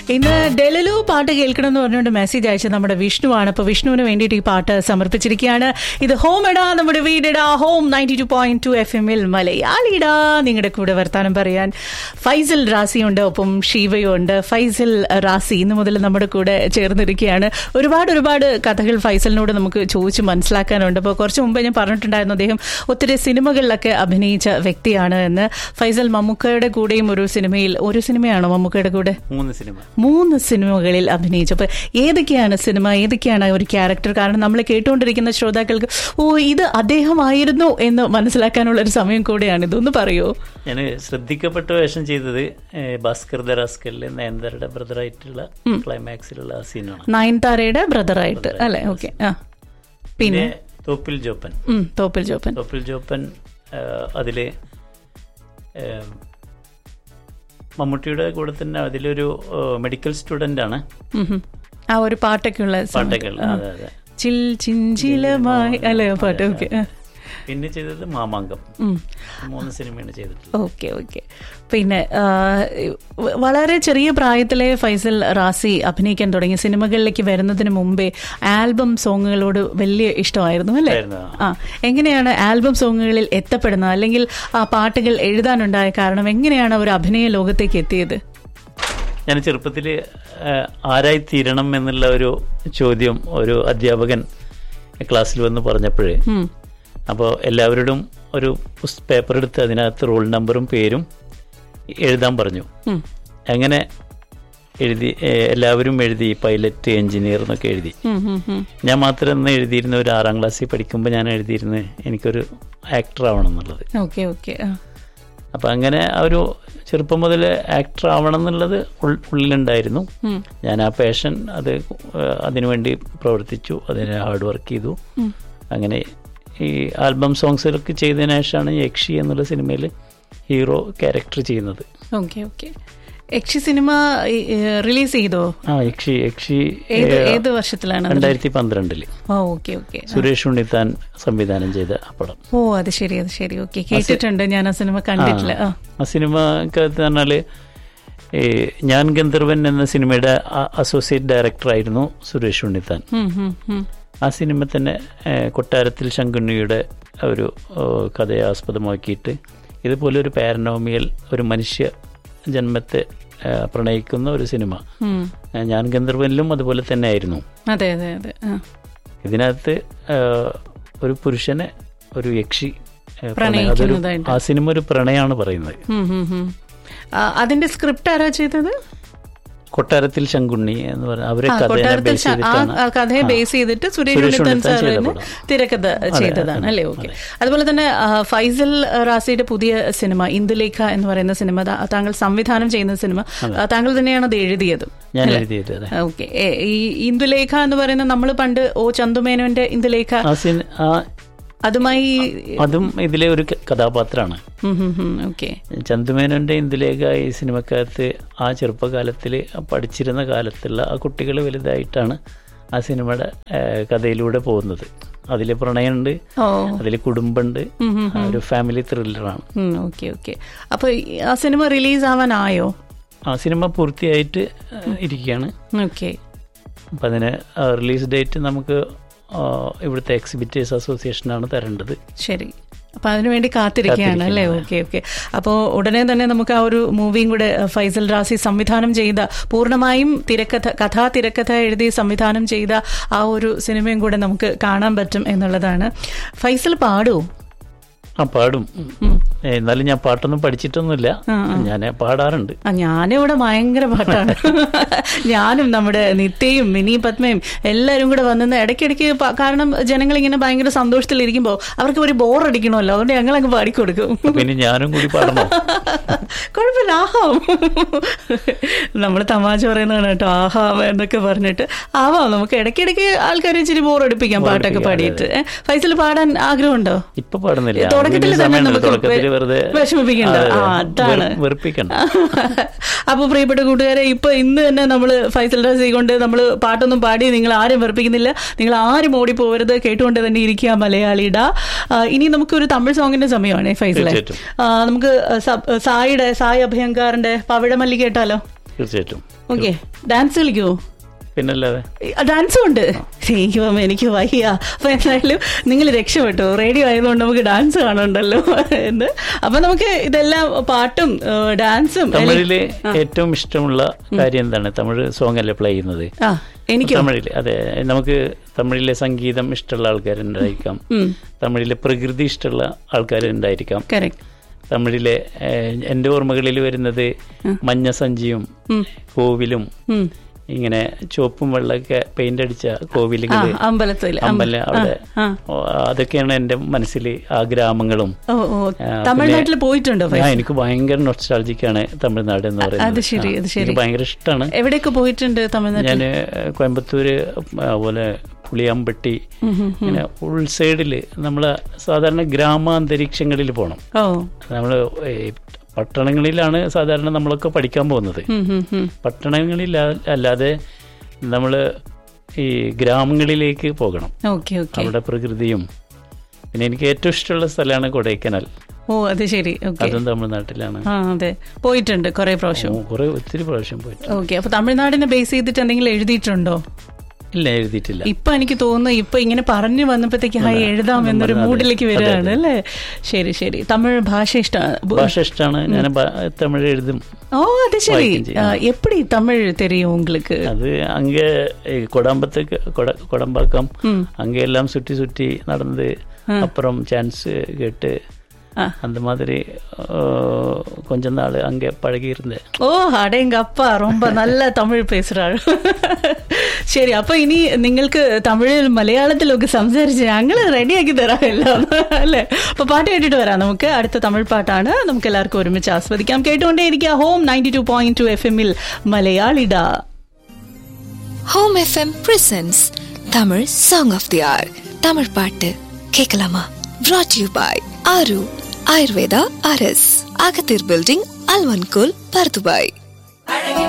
ഇന്ന് ഡെലലു പാട്ട് കേൾക്കണം എന്ന് പറഞ്ഞുകൊണ്ട് മെസ്സേജ് അയച്ച നമ്മുടെ വിഷ്ണുവാണ് അപ്പൊ വിഷ്ണുവിന് വേണ്ടിയിട്ട് ഈ പാട്ട് സമർപ്പിച്ചിരിക്കുകയാണ് ഇത് ഹോം എടാ നമ്മുടെ വീടെടാ home ninety two point two F എമ്മിൽ മലയാളിടാ നിങ്ങളുടെ കൂടെ വർത്താനം പറയാൻ ഫൈസൽ റാസിയുണ്ട് ഒപ്പം ഷീവയും ഉണ്ട് ഫൈസൽ റാസി ഇന്ന് മുതൽ നമ്മുടെ കൂടെ ചേർന്നിരിക്കുകയാണ് ഒരുപാട് ഒരുപാട് കഥകൾ ഫൈസലിനോട് നമുക്ക് ചോദിച്ച് മനസ്സിലാക്കാനുണ്ട് അപ്പോൾ കുറച്ച് മുമ്പ് ഞാൻ പറഞ്ഞിട്ടുണ്ടായിരുന്നു അദ്ദേഹം ഒത്തിരി സിനിമകളിലൊക്കെ അഭിനയിച്ച വ്യക്തിയാണ് എന്ന് ഫൈസൽ മമ്മൂക്കയുടെ കൂടെയും ഒരു സിനിമയിൽ ഒരു സിനിമയാണോ മമ്മൂക്കയുടെ കൂടെ മൂന്ന് സിനിമ മൂന്ന് സിനിമകളിൽ അഭിനയിച്ചു അപ്പൊ ഏതൊക്കെയാണ് സിനിമ ഏതൊക്കെയാണ് ഒരു ക്യാരക്ടർ കാരണം നമ്മൾ കേട്ടുകൊണ്ടിരിക്കുന്ന ശ്രോതാക്കൾക്ക് ഓ ഇത് അദ്ദേഹമായിരുന്നു എന്ന് മനസ്സിലാക്കാനുള്ള ഒരു സമയം കൂടെയാണ് ഇതൊന്ന് പറയൂ ഞാൻ ശ്രദ്ധിക്കപ്പെട്ട വേഷം ചെയ്തത് ഏഹ്, ഭാസ്കർ ദറാസ്കലിലെ നയൻതാരയുടെ ബ്രദറായിട്ടുള്ള ക്ലൈമാക്സിലുള്ള ആ സീനാണ് നയൻതാരയുടെ ബ്രദറായിട്ട് അല്ലെ ഓക്കെ ആ പിന്നെ പിന്നെ തോപ്പിൽ ജോപ്പൻ ഉം, തോപ്പിൽ ജോപ്പൻ തോപ്പിൽ ജോപ്പൻ ഏഹ്, അതില് ഏഹ്, മമ്മൂട്ടിയുടെ കൂടെ തന്നെ അതിലൊരു ഏഹ്, മെഡിക്കൽ സ്റ്റുഡന്റ് ആണ് ഉം, ഉം. ആ ഒരു പാട്ടൊക്കെയുള്ള പാട്ടൊക്കെ ഉള്ള അതെ അതെ ചിൽ ചിഞ്ചിലമായി അല്ലേ ആ പാട്ട് ഓക്കെ പിന്നെ ചെയ്തത് മാമാങ്കം മൂന്ന് സിനിമയാണ് ചെയ്തിട്ടുള്ളത് ഓക്കെ ഓക്കെ പിന്നെ ആ, വ- വളരെ ചെറിയ പ്രായത്തിലെ ഫൈസൽ റാസി അഭിനയിക്കാൻ തുടങ്ങി സിനിമകളിലേക്ക് വരുന്നതിന് മുമ്പേ ആൽബം സോങ്ങുകളോട് വലിയ ഇഷ്ടമായിരുന്നു അല്ലേ ആയിരുന്നു. ആ എങ്ങനെയാണ് ആൽബം സോങ്ങുകളിൽ എത്തപ്പെടുന്നത് അല്ലെങ്കിൽ ആ പാട്ടുകൾ എഴുതാനുണ്ടായ കാരണം എങ്ങനെയാണ് ഒരു അഭിനയ ലോകത്തേക്ക് എത്തിയത് ഞാൻ ചെറുപ്പത്തിൽ ആരായി തീരണം എന്നുള്ള ഒരു ചോദ്യം ഒരു അധ്യാപകൻ ക്ലാസ്സിൽ വന്ന് പറഞ്ഞപ്പോഴേ ഉം. അപ്പോൾ എല്ലാവരോടും ഒരു പുസ്- പേപ്പർ എടുത്ത് അതിനകത്ത് റോൾ നമ്പറും പേരും എഴുതാൻ പറഞ്ഞു ഉം. അങ്ങനെ എഴുതി ഏഹ്, എല്ലാവരും എഴുതി പൈലറ്റ് എഞ്ചിനീയർ എന്നൊക്കെ എഴുതി ഉം, ഉം, ഉം. ഞാൻ മാത്രം എന്ന് എഴുതിയിരുന്ന ഒരു ആറാം ക്ലാസ്സിൽ പഠിക്കുമ്പോൾ ഞാൻ എഴുതിയിരുന്നത് എനിക്കൊരു ആക്ടർ ആവണം എന്നുള്ളത് ഓക്കെ ഓക്കെ ആ. അപ്പം അങ്ങനെ ആ ഒരു ചെറുപ്പം മുതൽ ആക്ടർ ആവണം എന്നുള്ളത് ഉൾ- ഉള്ളിലുണ്ടായിരുന്നു ഉം. ഞാൻ ആ പാഷൻ അത് ഏഹ്, അതിനുവേണ്ടി പ്രവർത്തിച്ചു അതിന് ഹാർഡ് വർക്ക് ചെയ്തു ഉം. അങ്ങനെ ഈ ആൽബം സോങ്സിലൊക്കെ ചെയ്തതിനു ശേഷമാണ് യക്ഷി എന്നുള്ള സിനിമയിൽ ഹീറോ ക്യാരക്ടർ ചെയ്യുന്നത് ഓക്കെ ഓക്കെ യക്ഷി സിനിമ റിലീസ് ചെയ്തോ ആ യക്ഷി യക്ഷി ഏത് ഏഹ്, ഏത് വർഷത്തിലാണ് അത്? രണ്ടായിരത്തി പന്ത്രണ്ടില് oh okay okay Suresh Unnithan സംവിധാനം ചെയ്ത ആ പടം ഓ അത് ശരി അത് ശരി ഓക്കെ കേട്ടിട്ടുണ്ട് ഞാൻ ആ സിനിമ കണ്ടിട്ടില്ല ആ ആ സിനിമക്കകത്ത് പറഞ്ഞാല് ഈ ഞാൻ ഗന്ധർവൻ എന്ന സിനിമയുടെ അസോസിയേറ്റ് ഡയറക്ടറായിരുന്നു സുരേഷ് ഉണ്ണിത്താൻ ഉം, ഉം, ഉം. ആ സിനിമ തന്നെ ഏഹ്, കൊട്ടാരത്തിൽ ശങ്കുണ്ണിയുടെ ഒരു ഏഹ്, കഥയെ ആസ്പദമാക്കിയിട്ട് ഇതുപോലെ ഒരു പാരനോമിയൽ ഒരു മനുഷ്യ ജന്മത്തെ ഏഹ്, പ്രണയിക്കുന്ന ഒരു സിനിമ ഉം. ഏഹ്, ഞാൻ ഗന്ധർവനിലും അതുപോലെ തന്നെ ആയിരുന്നു അതെ അതെ അതെ ആ. ഇതിനകത്ത് ഏഹ്, ഒരു പുരുഷനെ ഒരു യക്ഷി ഏഹ്, പ്രണയം- അതൊരു പ്രണയിക്കുന്നതായിട്ട്. ആ സിനിമ ഒരു പ്രണയമാണ് പറയുന്നത് ഉം, ഉം, ഉം. ആ, അതിന്റെ സ്ക്രിപ്റ്റ് ആരാ ചെയ്തത് കൊട്ടാരത്തിൽ ശങ്കുണ്ണി എന്ന് പറഞ്ഞ അവരെ ആ, കഥയെ കൊട്ടാരത്തിൽ ബേസ് ശ- ആ ചെയ്തിട്ടാണ് ആ കഥയെ ആ. ബേസ് ചെയ്തിട്ട് സുരേഷ് സുരേഷ് ഉണ്ണിത്താൻ ഉണ്ണിത്താൻ സാർ ചെയ്ത തന്നെ പടം. തിരക്കഥ ചെയ്തതാണ് അല്ലേ ഓക്കെ അതുപോലെ തന്നെ ആ, ഫൈസൽ റാസിയുടെ പുതിയ സിനിമ ഇന്ദുലേഖ എന്ന് പറയുന്ന സിനിമ താ- താങ്കൾ സംവിധാനം ചെയ്യുന്ന സിനിമ ആ, താങ്കൾ തന്നെയാണ് അത് എഴുതിയത് ഞാൻ എഴുതിയത് അതെ ഓക്കെ ഈ ഇന്ദുലേഖ എന്ന് പറയുന്ന നമ്മൾ പണ്ട് ഓ ചന്തുമേനോന്റെ ഇന്ദുലേഖ ആ സിൻ- ആ അതുമായി അതും ഇതിലെ ഒരു ക- കഥാപാത്രമാണ് ഓക്കെ ചന്തുമേനോന്റെ ഇന്ദുലേഖ ഈ സിനിമക്കകത്ത് ആ ചെറുപ്പകാലത്തിൽ പഠിച്ചിരുന്ന കാലത്തുള്ള ആ കുട്ടികൾ വലുതായിട്ടാണ് ആ സിനിമയുടെ ആ, കഥയിലൂടെ പോകുന്നത് അതിൽ പ്രണയമുണ്ട് ഓ അതിൽ കുടുംബമുണ്ട് ആ ഒരു ഫാമിലി ത്രില്ലറാണ് ഓക്കെ ഓക്കെ അപ്പൊ ഈ- ആ സിനിമ റിലീസ് ആവാനായോ ആ സിനിമ പൂർത്തിയായിട്ട് ആ, ഇരിക്കുകയാണ് ഓക്കെ അപ്പം അതിന് റിലീസ് ഡേറ്റ് നമുക്ക് ആ, ഇവിടുത്തെ എക്സിബിറ്റേഴ്സ് അസോസിയേഷനാണ് തരേണ്ടത് ശരി അപ്പൊ അതിനുവേണ്ടി കാത്തിരിക്കുകയാണ് അല്ലേ ഓക്കെ ഓക്കെ അപ്പോൾ ഉടനെ തന്നെ നമുക്ക് ആ ഒരു മൂവിയും കൂടെ അഹ്, ഫൈസൽ റാസി സംവിധാനം ചെയ്ത പൂർണ്ണമായും തിരക്കഥ കഥാ തിരക്കഥ എഴുതി സംവിധാനം ചെയ്ത ആ ഒരു സിനിമയും കൂടെ നമുക്ക് കാണാൻ പറ്റും എന്നുള്ളതാണ് ഫൈസൽ പാടൂ ആ പാടും ഏ, എന്നാലും ഞാൻ പാട്ടൊന്നും പഠിച്ചിട്ടൊന്നുമില്ല ഞാൻ പാടാറുണ്ട് ആ ഞാനിവിടെ ഭയങ്കര പാട്ടാണ് ഞാനും നമ്മുടെ നിത്യയും മിനി പത്മയും എല്ലാവരും കൂടെ വന്നിന്ന് ഇടയ്ക്കിടയ്ക്ക് പ- കാരണം ജനങ്ങൾ ഇങ്ങനെ ഭയങ്കര സന്തോഷത്തിലിരിക്കുമ്പോൾ അവർക്ക് ഒരു ബോർ അടിക്കണമല്ലോ അതുകൊണ്ട് ഞങ്ങൾ അങ്ങ് പാടിക്കൊടുക്കും പിന്നെ ഞാനും കൂടി പാടണം കുഴപ്പമില്ല ആഹാം നമ്മൾ തമാശ പറയുന്നതാണ് കേട്ടോ ആഹാം എന്നൊക്കെ പറഞ്ഞിട്ട് ആവാം നമുക്ക് ഇടയ്ക്കിടയ്ക്ക് ആൾക്കാരെ ഇച്ചിരി ബോർ അടിപ്പിക്കാം പാട്ടൊക്കെ പാടിയിട്ട് ഏ, ഫൈസൽ പാടാൻ ആഗ്രഹമുണ്ടോ ഇപ്പൊ പാടുന്നില്ല തുടക്കത്തിൽ അതിന് തന്നെ സമയമുണ്ട്. നമുക്ക് തുടക്കത്തിൽ വെറുതെ വിഷമിപ്പിക്കണ്ട അതെ, ആ അതാണ് വെറു- വെറുപ്പിക്കണ്ട അപ്പൊ പ്രിയപ്പെട്ട കൂട്ടുകാരെ ഇപ്പൊ ഇന്ന് തന്നെ നമ്മൾ ഫൈസൽ റസി കൊണ്ട് നമ്മൾ പാട്ടൊന്നും പാടി നിങ്ങൾ ആരും വെറുപ്പിക്കുന്നില്ല നിങ്ങൾ ആരും ഓടി പോകരുത് കേട്ടുകൊണ്ട് തന്നെ ഇരിക്കുക മലയാളിയുടെ ആ, ഇനി നമുക്കൊരു തമിഴ് സോങ്ങിന്റെ സമയമാണ് ഫൈസലെ തീർച്ചയായിട്ടും. ആ, നമുക്ക് സ- സായിയുടെ സായി അഭയങ്കാറിന്റെ പവിഴമല്ലി കേട്ടാലോ തീർച്ചയായിട്ടും ഓക്കെ ഡാൻസ് കളിക്കുവോ പിന്നല്ലാതെ ഡാൻസും ഉണ്ട് ദൈവം എനിക്ക് വയ്യ അപ്പൊ എന്തായാലും നിങ്ങൾ രക്ഷപ്പെട്ടു റേഡിയോ ആയതുകൊണ്ട് നമുക്ക് ഡാൻസ് കാണണ്ടല്ലോ എന്ന് അപ്പൊ നമുക്ക് ഇതെല്ലാം പാട്ടും ഏഹ്, ഡാൻസും എല്ലാം- തമിഴില് ഏറ്റവും ഇഷ്ടമുള്ള കാര്യം എന്താണ് തമിഴ് സോങ് അല്ലേ പ്ലേ ചെയ്യുന്നത് ആ എനിക്കോ തമിഴില് അതെ നമുക്ക് തമിഴിലെ സംഗീതം ഇഷ്ടമുള്ള ആൾക്കാരുണ്ടായിരിക്കാം തമിഴിലെ പ്രകൃതി ഇഷ്ടമുള്ള ആൾക്കാരുണ്ടായിരിക്കാം കറക്റ്റ് തമിഴിലെ ഏഹ്, എൻ്റെ ഓർമ്മകളിൽ വരുന്നത് മഞ്ഞ സഞ്ചിയും കോവിലും ഇങ്ങനെ ചുവപ്പും വെള്ളമൊക്കെ പെയിന്റ് അടിച്ച ആ കോവിലുകള് അമ്പലത്തിൽ അമ്പലം അവിടെ ആ. ഓ, അതൊക്കെയാണ് എൻ്റെ മനസ്സിൽ ആ ഗ്രാമങ്ങളും ഓ ഓ ആ, തമിഴ്നാട്ടിൽ പോയിട്ടുണ്ടോ ആ, എനിക്ക് ഭയങ്കര നൊസ്റ്റാൾജിക്കാണ് തമിഴ്നാട് എന്ന് പറയുന്നത് അത് ശരി, അത് ശരി. എനിക്ക് ഭയങ്കര ഇഷ്ടമാണ് എവിടെയൊക്കെ പോയിട്ടുണ്ട് തമിഴ്നാട്ടിൽ ഞാൻ കോയമ്പത്തൂര് അതുപോലെ പുളിയാമ്പട്ടി ഇങ്ങനെ ഉൾസൈഡില് നമ്മളെ സാധാരണ ഗ്രാമാന്തരീക്ഷങ്ങളിൽ പോകണം ഓ നമ്മൾ പട്ടണങ്ങളിലാണ് സാധാരണ നമ്മളൊക്കെ പഠിക്കാൻ പോകുന്നത് ഉം, ഉം, ഉം. പട്ടണങ്ങളിൽ അല്ലാതെ നമ്മൾ ഈ ഗ്രാമങ്ങളിലേക്ക് പോകണം ഓക്കെ ഓക്കെ അവിടെ പ്രകൃതിയും പിന്നെ എനിക്ക് ഏറ്റവും ഇഷ്ടമുള്ള സ്ഥലമാണ് കൊടൈക്കനാൽ ഓ അത് ശരി ഓക്കെ അതും തമിഴ്നാട്ടിലാണ് ആ അതെ പോയിട്ടുണ്ട് കുറെ പ്രാവശ്യം കുറെ ഒത്തിരി പ്രാവശ്യം പോയിട്ട് ഓക്കെ അപ്പൊ തമിഴ്നാടിനെ ബേസ് ചെയ്തിട്ട് എന്തെങ്കിലും എഴുതിയിട്ടുണ്ടോ ഇല്ല എഴുതിയിട്ടില്ല ഇപ്പൊ എനിക്ക് തോന്നുന്നു ഇപ്പൊ ഇങ്ങനെ പറഞ്ഞു വന്നപ്പോഴത്തേക്ക് ഹായ് എഴുതാം എന്നൊരു അതെ, മൂഡിലേക്ക് അതെ, വരികയാണ് അല്ലേ ശരി ശരി തമിഴ് ഭാഷ ഇഷ്ടമാണ് ഭാഷ ഇഷ്ടമാണ് ഞാൻ ബ- തമിഴ് എഴുതും ഓ അത് ശരി വായിക്കുകയും ചെയ്യും. ആ, എപ്പടി തമിഴ് தெரியும் உங்களுக்கு അത് അങ്ങ് ഈ കൊടാമ്പത്തേക്ക് കൊട- കൊടമ്പാക്കം അങ്ങെല്ലാം சுற்றி சுற்றி நடந்து அப்புறம் சான்ஸ் கேட்டு ஆ. அந்த மாதிரி ஆ, கொஞ்ச நாள் அங்கே பழகி இருந்தேன் ஓ அடேங்க அப்பா ரொம்ப നല്ല തമിഴ് പേசுறாள் ശരി അപ്പൊ ഇനി നിങ്ങൾക്ക് തമിഴിൽ മലയാളത്തിലൊക്കെ സംസാരിച്ച് ഞങ്ങൾ റെഡിയാക്കി തരാം എല്ലാം അല്ലേ അപ്പൊ പാട്ട് കേട്ടിട്ട് വരാം നമുക്ക് അടുത്ത തമിഴ് പാട്ടാണ് നമുക്ക് എല്ലാവർക്കും ഒരുമിച്ച് ആസ്വദിക്കാം കേട്ടുകൊണ്ടേ ഇരിക്കുക home ninety two point two F എമ്മിൽ മലയാളിട home FM presents Tamil song of the hour Tamil பாட்டு கேட்கலாமா brought you by Aaru Ayurveda அரஸ் அகத்தீர் பில்டிங் அல்வன்கோல் பர்துபாய்